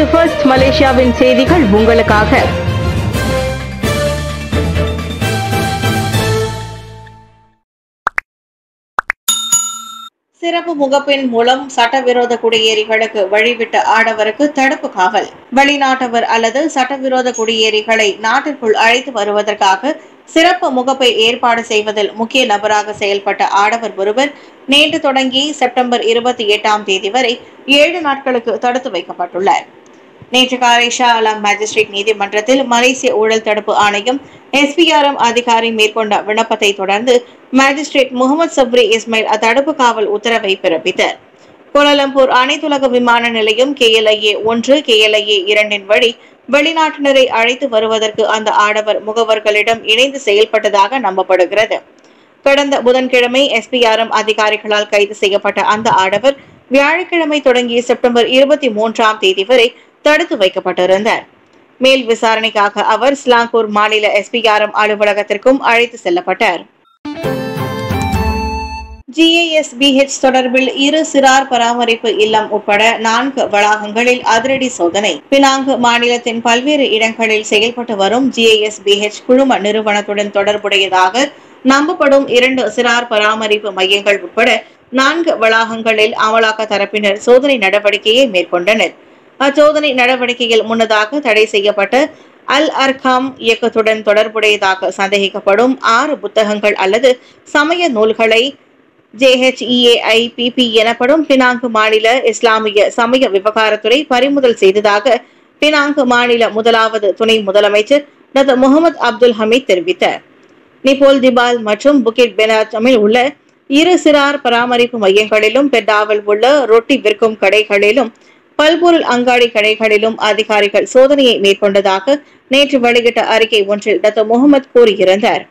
இது ஃபர்ஸ்ட் மலேசியாவின் செய்திகள் உங்களுக்காக சிறப்பு முகப்பின் மூலம் சட்டவிரோத குடியேறிகளுக்கு வழிவிட்ட ஆடவருக்கு தடுப்பு காவல் வெளிநாட்டவர் அல்லது சட்டவிரோத குடியேறிகளை நாட்டிற்குள் அழைத்து வருவதற்காக சிறப்பு முகப்பை ஏற்பாடு செய்வதில் முக்கிய நபராக செயல்பட்ட ஆடவர் ஒருவர் நேற்று தொடங்கி செப்டம்பர் இருபத்தி எட்டாம் தேதி வரை ஏழு நாட்களுக்கு தடுத்து வைக்கப்பட்டுள்ளார் நேற்று காலை ஷா அலாம் மேஜிஸ்ட்ரேட் நீதிமன்றத்தில் மலேசிய ஊழல் தடுப்பு ஆணையம் எஸ்பிஆர்எம் அதிகாரி மேற்கொண்ட விண்ணப்பத்தை தொடர்ந்து மேஜிஸ்ட்ரேட் முகமது சப்ரி இஸ்மாயில் அத்தடுப்பு காவல் உத்தரவை பிறப்பித்தார் கோலாலம்பூர் அனைத்துலக விமான நிலையம் கேஎல்ஐஏ ஒன்று கேஎல்ஐஏ இரண்டின் வழி வெளிநாட்டினரை அழைத்து வருவதற்கு அந்த ஆடவர் முகவர்களிடம் இணைந்து செயல்பட்டதாக நம்பப்படுகிறது கடந்த புதன்கிழமை எஸ்பிஆர்எம் அதிகாரிகளால் கைது செய்யப்பட்ட அந்த ஆடவர் வியாழக்கிழமை தொடங்கி செப்டம்பர் இருபத்தி மூன்றாம் தேதி வரை தடுத்து வைக்கப்பட்டிருந்தார் மேல் விசாரணைக்காக அவர் ஸ்லாங்கூர் மாநில எஸ்பிஆர்எம் அலுவலகத்திற்கும் அழைத்து செல்லப்பட்டார் ஜிஏஎஸ்பிஹெச் தொடர்பில் இரு சிறார் பராமரிப்பு இல்லம் உட்பட நான்கு வளாகங்களில் அதிரடி சோதனை பினாங்கு மாநிலத்தின் பல்வேறு இடங்களில் செயல்பட்டு வரும் ஜிஏஎஸ்பிஹெச் குழும நிறுவனத்துடன் தொடர்புடையதாக நம்பப்படும் இரண்டு சிறார் பராமரிப்பு மையங்கள் உட்பட நான்கு வளாகங்களில் அமலாக்க தரப்பினர் சோதனை நடவடிக்கையை மேற்கொண்டனர் அச்சோதனை நடவடிக்கையில் முன்னதாக தடை செய்யப்பட்ட அல் அர்காம் இயக்கத்துடன் தொடர்புடையதாக சந்தேகிக்கப்படும் ஆறு புத்தகங்கள் அல்லது சமய நூல்களை ஜேஹெச்இஏஐ பிபி எனப்படும் பினாங்கு மாநில இஸ்லாமிய சமய விவகாரத்துறை பறிமுதல் செய்ததாக பினாங்கு மாநில முதலாவது துணை முதலமைச்சர் டாக்டர் முகமது அப்துல் ஹமீத் தெரிவித்தார் நிபோல் திபால் மற்றும் புகிட் பெனாட்டமில் உள்ள இரு சிறார் பராமரிப்பு மையங்களிலும் பெட்டாவில் உள்ள ரொட்டி விற்கும் கடைகளிலும் பல்பொருள் அங்காடி கடைகளிலும் அதிகாரிகள் சோதனையை மேற்கொண்டதாக நேற்று வெளியிட்ட அறிக்கை ஒன்றில் டாக்டர் முகமது கூறியிருந்தார்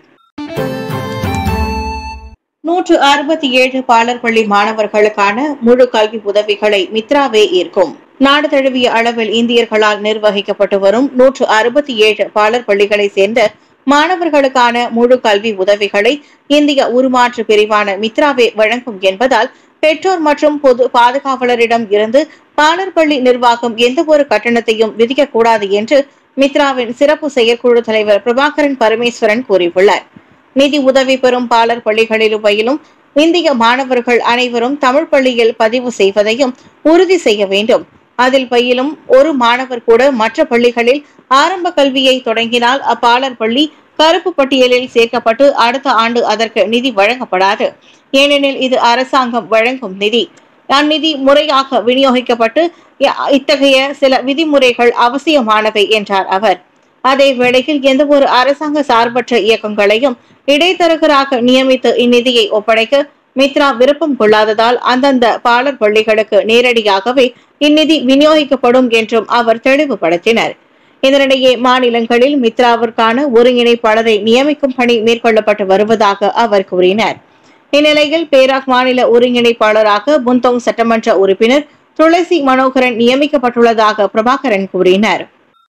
நூற்று அறுபத்தி ஏழு பாலர் பள்ளி மாணவர்களுக்கான முழு கல்வி உதவிகளை மித்ராவே ஏற்கும் நாடு தழுவிய அளவில் இந்தியர்களால் நிர்வகிக்கப்பட்டு வரும் நூற்று அறுபத்தி ஏழு பாலர் பள்ளிகளை சேர்ந்த மாணவர்களுக்கான முழு கல்வி உதவிகளை இந்திய உருமாற்று பிரிவான மித்ராவே வழங்கும் என்பதால் பெற்றோர் மற்றும் பொது பாதுகாவலரிடம் இருந்து பாலர் பள்ளி நிர்வாகம் எந்த ஒரு கட்டணத்தையும் விதிக்கக்கூடாது என்று மித்ராவின் சிறப்பு செயற்குழு தலைவர் பிரபாகரன் பரமேஸ்வரன் கூறியுள்ளார் நிதி உதவி பெறும் பாலர் பள்ளிகளில் பயிலும் இந்திய மாணவர்கள் அனைவரும் தமிழ் பள்ளியில் பதிவு செய்வதையும் உறுதி செய்ய வேண்டும் அதில் பயிலும் ஒரு மாணவர் கூட மற்ற பள்ளிகளில் ஆரம்ப கல்வியை தொடங்கினால் அப்பாலர் பள்ளி கருப்பு பட்டியலில் சேர்க்கப்பட்டு அடுத்த ஆண்டு அதற்கு நிதி வழங்கப்படாது ஏனெனில் இது அரசாங்கம் வழங்கும் நிதி அந்நிதி முறையாக விநியோகிக்கப்பட்டு இத்தகைய சில விதிமுறைகள் அவசியமானவை என்றார் அவர் அதே வேளையில் எந்த ஒரு அரசாங்க சார்பற்ற இயக்கங்களையும் இடைத்தரகராக நியமித்து இந்நிதியை ஒப்படைக்க மித்ரா விருப்பம் கொள்ளாததால் அந்தந்த பாலர் பள்ளிகளுக்கு நேரடியாகவே இந்நிதி விநியோகிக்கப்படும் என்றும் அவர் தெளிவுபடுத்தினர் இதனிடையே மாநிலங்களில் மித்ராவிற்கான ஒருங்கிணைப்பாளரை நியமிக்கும் பணி மேற்கொள்ளப்பட்டு வருவதாக அவர் கூறினார் இந்நிலையில் பேராக் மாநில ஒருங்கிணைப்பாளராக புந்தோங் சட்டமன்ற உறுப்பினர் துளசி மனோகரன் நியமிக்கப்பட்டுள்ளதாக பிரபாகரன் கூறினார்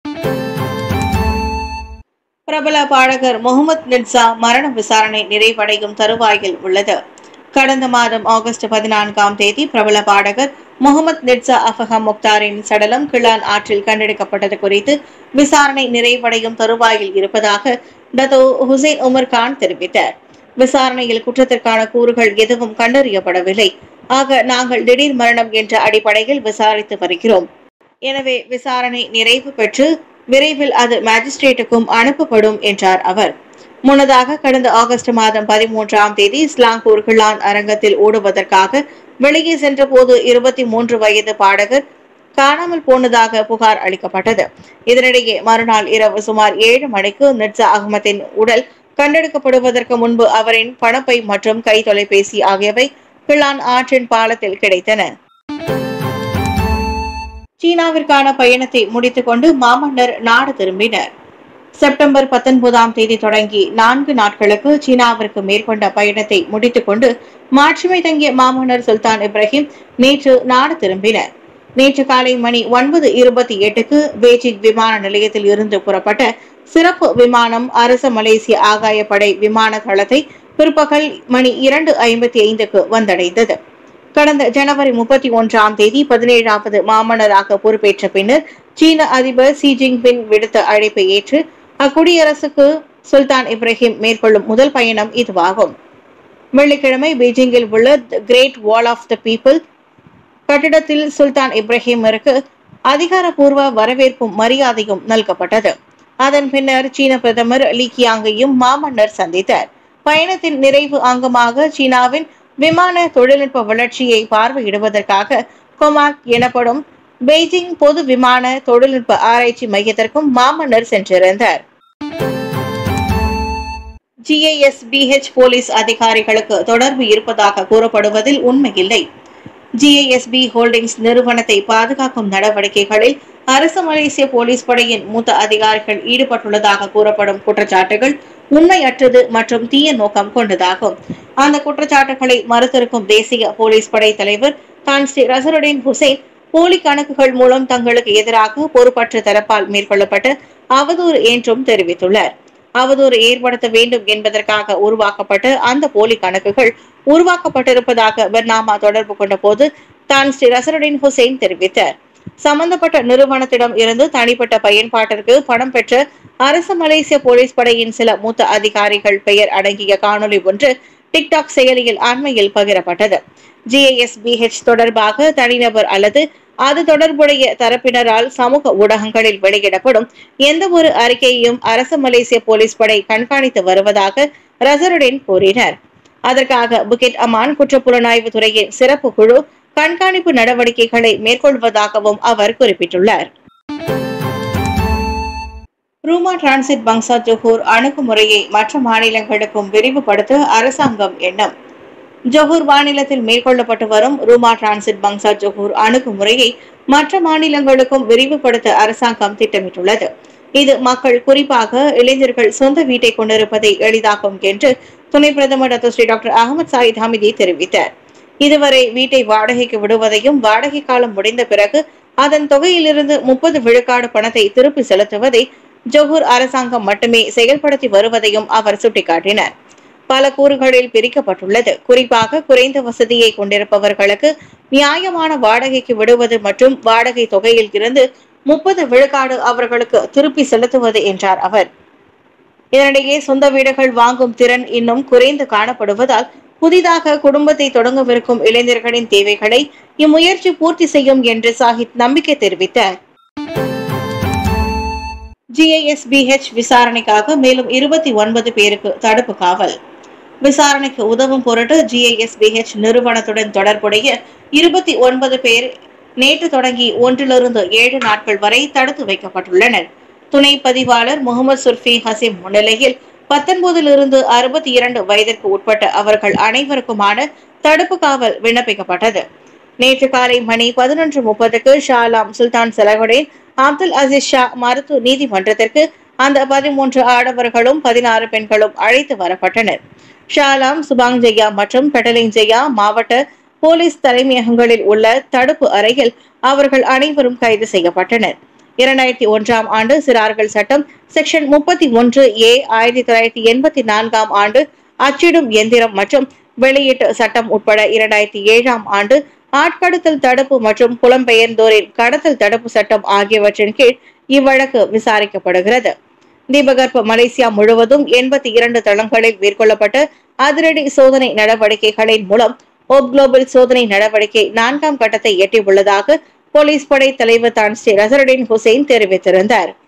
பிரபல பாடகர் முகமது நிட்சா மரண விசாரணை நிறைவடையும் தருவாயில் உள்ளது கடந்த மாதம் ஆகஸ்ட் பதினான்காம் தேதி பிரபல பாடகர் முகமது நிட்சா அஃபகம் முக்தாரின் சடலம் கிளான் ஆற்றில் கண்டெடுக்கப்பட்டது குறித்து விசாரணை நிறைவடையும் தருவாயில் இருப்பதாக டத்தோ ஹுசைன் உமர் கான் தெரிவித்தார் விசாரணையில் குற்றத்திற்கான கூறுகள் எதுவும் கண்டறியப்படவில்லை ஆக நாங்கள் திடீர் மரணம் என்ற அடிப்படையில் விசாரித்து வருகிறோம் எனவே விசாரணை நிறைவு பெற்று விரைவில் அது மேஜிஸ்ட்ரேட்டுக்கும் அனுப்பப்படும் என்றார் அவர் முன்னதாக கடந்த ஆகஸ்ட் மாதம் பதிமூன்றாம் தேதி ஸ்லாங்கூர் கிளான் அரங்கத்தில் ஓடுவதற்காக வெளியே சென்றபோது இருபத்தி மூன்று வயது பாடகர் காணாமல் போனதாக புகார் அளிக்கப்பட்டது இதனிடையே மறுநாள் இரவு சுமார் ஏழு மணிக்கு நிர்சா அகமதின் உடல் கண்டெடுக்கப்படுவதற்கு முன்பு அவரின் பணப்பை மற்றும் கை தொலைபேசி ஆகியவை கிளான் ஆற்றின் பாலத்தில் கிடைத்தன சீனாவிற்கான பயணத்தை முடித்துக்கொண்டு மாமன்னர் நாடு திரும்பினர் செப்டம்பர் பத்தொன்பதாம் தேதி தொடங்கி நான்கு நாட்களுக்கு சீனாவிற்கு மேற்கொண்ட பயணத்தை முடித்துக்கொண்டு மாட்சிமை தங்கிய மாமன்னர் சுல்தான் இப்ராஹிம் நேற்று நாடு திரும்பினர் நேற்று காலை மணி ஒன்பது இருபத்தி எட்டுக்கு பெய்ஜிங் விமான நிலையத்தில் இருந்து புறப்பட்ட சிறப்பு விமானம் அரச மலேசிய ஆகாயப்படை விமான தளத்தை பிற்பகல் மணி இரண்டு ஐம்பத்தி ஐந்துக்கு வந்தடைந்தது கடந்த ஜனவரி முப்பத்தி ஒன்றாம் தேதி பதினேழாவது மாமன்னராக பொறுப்பேற்ற பின்னர் சீன அதிபர் சி ஜின்பிங் விடுத்த அழைப்பை ஏற்று அக்குடியரசுக்கு சுல்தான் இப்ராஹிம் மேற்கொள்ளும் முதல் பயணம் இதுவாகும் வெள்ளிக்கிழமை பீஜிங்கில் உள்ள great wall of the people கட்டிடத்தில் சுல்தான் இப்ராஹிமிற்கு அதிகாரப்பூர்வ வரவேற்பும் மரியாதையும் நல்கப்பட்டது அதன் பின்னர் சீன பிரதமர் லீ கியாங்கையும் மாமன்னர் சந்தித்தார் பயணத்தின் நிறைவு அங்கமாக சீனாவின் விமான தொழில்நுட்ப வளர்ச்சியை பார்வையிடுவதற்காக கொமாக் எனப்படும் பெய்ஜிங் பொது விமான தொழில்நுட்ப ஆராய்ச்சி மையத்திற்கும் மாமன்னர் சென்றிருந்தார் ஜிஐஎஸ்பிஹெச் போலீஸ் அதிகாரிகளுக்கு தொடர்பு இருப்பதாக கூறப்படுவதில் உண்மையில்லை ஜிஐஎஸ்பி ஹோல்டிங்ஸ் நிறுவனத்தை பாதுகாக்கும் நடவடிக்கைகளில் அரசு மலேசிய போலீஸ் படையின் மூத்த அதிகாரிகள் ஈடுபட்டுள்ளதாக கூறப்படும் குற்றச்சாட்டுகள் உண்மையற்றது மற்றும் தீய நோக்கம் கொண்டதாகும் அந்த குற்றச்சாட்டுகளை மறுத்திருக்கும் தேசிய போலீஸ் படை தலைவர் தான் ஸ்ரீ ரசருடீன் ஹுசைன் போலி கணக்குகள் மூலம் தங்களுக்கு எதிராக பொறுப்பற்ற தரப்பால் மேற்கொள்ளப்பட்ட அவதூறு என்றும் தெரிவித்துள்ளார் அவதூறு ஏற்படுத்த வேண்டும் என்பதற்காக உருவாக்கப்பட்ட அந்த போலி கணக்குகள் உருவாக்கப்பட்டிருப்பதாக பர்னாமா தொடர்பு கொண்ட போது தான் ஸ்ரீ ரசருடீன் ஹுசைன் தெரிவித்தார் சம்பந்தப்பட்ட நிறுவனத்திடம் இருந்து தனிப்பட்ட பயன்பாட்டிற்கு பணம் பெற்ற அரசு மலேசிய போலீஸ் படையின் சில மூத்த அதிகாரிகள் பெயர் அடங்கிய காணொலி ஒன்று டிக்டாக் செயலியில் அண்மையில் பகிரப்பட்டது ஜிஐஎஸ்பிஹெச் தொடர்பாக தனிநபர் அல்லது அது தொடர்புடைய தரப்பினரால் சமூக ஊடகங்களில் வெளியிடப்படும் எந்த ஒரு அறிக்கையையும் அரசு மலேசிய போலீஸ் படை கண்காணித்து வருவதாக ரசருடன் கூறினர் அதற்காக புகிட் அமான் குற்றப்புலனாய்வு துறையின் சிறப்பு குழு கண்காணிப்பு நடவடிக்கைகளை மேற்கொள்வதாகவும் அவர் குறிப்பிட்டுள்ளார் ரூமா டிரான்சிட் பங்சா ஜொஹூர் அணுகுமுறையை மற்ற மாநிலங்களுக்கும் விரிவுபடுத்த அரசாங்கம் எண்ணம் ஜொஹூர் மாநிலத்தில் மேற்கொள்ளப்பட்டு வரும் ரூமா டிரான்சிட் பங்சா ஜொஹூர் அணுகுமுறையை மற்ற மாநிலங்களுக்கும் விரிவுபடுத்த அரசாங்கம் திட்டமிட்டுள்ளது இது மக்கள் குறிப்பாக இளைஞர்கள் சொந்த வீட்டை கொண்டிருப்பதை எளிதாக்கும் என்று துணை பிரதமர் doctor Seri doctor Ahmad Zahid Hamidi தெரிவித்தார் இதுவரை வீட்டை வாடகைக்கு விடுவதையும் வாடகை காலம் முடிந்த பிறகு அதன் தொகையிலிருந்து முப்பது விழுக்காடு பணத்தை திருப்பி செலுத்துவதை ஜொஹூர் அரசாங்கம் மட்டுமே செயல்படுத்தி வருவதையும் அவர் சுட்டிக்காட்டினார் பல கூறுகளில் பிரிக்கப்பட்டுள்ளது குறிப்பாக குறைந்த வசதியை கொண்டிருப்பவர்களுக்கு நியாயமான வாடகைக்கு விடுவது மற்றும் வாடகை தொகையில் இருந்து முப்பது விழுக்காடு அவர்களுக்கு திருப்பி செலுத்துவது என்றார் அவர் இதனிடையே சொந்த வீடுகள் வாங்கும் திறன் இன்னும் குறைந்து காணப்படுவதால் புதிதாக குடும்பத்தை தொடங்கவிருக்கும் இளைஞர்களின் தேவைகளை இம்முயற்சி பூர்த்தி செய்யும் என்று சாஹித் நம்பிக்கை தெரிவித்தார் ஜிஐஎஸ்பிஹெச் விசாரணைக்காக மேலும் இருபத்தி ஒன்பது பேருக்கு தடுப்பு காவல் விசாரணைக்கு உதவும் பொருட்டு ஜிஐஎஸ்பிஹெச் நிறுவனத்துடன் தொடர்புடைய இருபத்தி ஒன்பது பேர் நேற்று தொடங்கி ஒன்றிலிருந்து ஏழு நாட்கள் வரை தடுத்து வைக்கப்பட்டுள்ளனர் துணை பதிவாளர் முகமது சுர்ஃபி ஹசீம் முன்னிலையில் பத்தொன்பதிலிருந்து அறுபத்தி இரண்டு வயதிற்கு உட்பட்ட அவர்கள் அனைவருக்குமான தடுப்பு காவல் விண்ணப்பிக்கப்பட்டது நேற்று காலை மணி பதினொன்று முப்பதுக்கு ஷாலாம் சுல்தான் செலகுடேன் அப்துல் அசீஸ் ஷா மருத்துவ நீதிமன்றத்திற்கு அந்த பதிமூன்று ஆடவர்களும் பதினாறு பெண்களும் அழைத்து வரப்பட்டனர் ஷாலாம் சுபாங் ஜெயா மற்றும் பெட்டலிங் ஜெயா மாவட்ட போலீஸ் தலைமையகங்களில் உள்ள தடுப்பு அறையில் அவர்கள் அனைவரும் கைது செய்யப்பட்டனர் இரண்டாயிரத்தி ஒன்றாம் ஆண்டு சிறார்கள் சட்டம் செக்ஷன் முப்பத்தி ஒன்று ஏ ஆயிரத்தி தொள்ளாயிரத்தி எண்பத்தி நான்காம் ஆண்டு அச்சிடும் எந்திரம் மற்றும் வெளியீட்டு சட்டம் உட்பட இரண்டாயிரத்தி ஏழாம் ஆண்டு ஆட்கடத்தல் தடுப்பு மற்றும் புலம்பெயர்ந்தோரின் கடத்தல் தடுப்பு சட்டம் ஆகியவற்றின் கீழ் இவ்வழக்கு விசாரிக்கப்படுகிறது தீபகற்ப மலேசியா முழுவதும் எண்பத்தி இரண்டு தளங்களில் மேற்கொள்ளப்பட்ட அதிரடி சோதனை நடவடிக்கைகளின் மூலம் ஓப் குளோபல் சோதனை நடவடிக்கை நான்காம் கட்டத்தை எட்டியுள்ளதாக போலீஸ் படை தலைவர் தான் ஸ்ரீ ரசருடீன் ஹுசைன் தெரிவித்திருந்தார்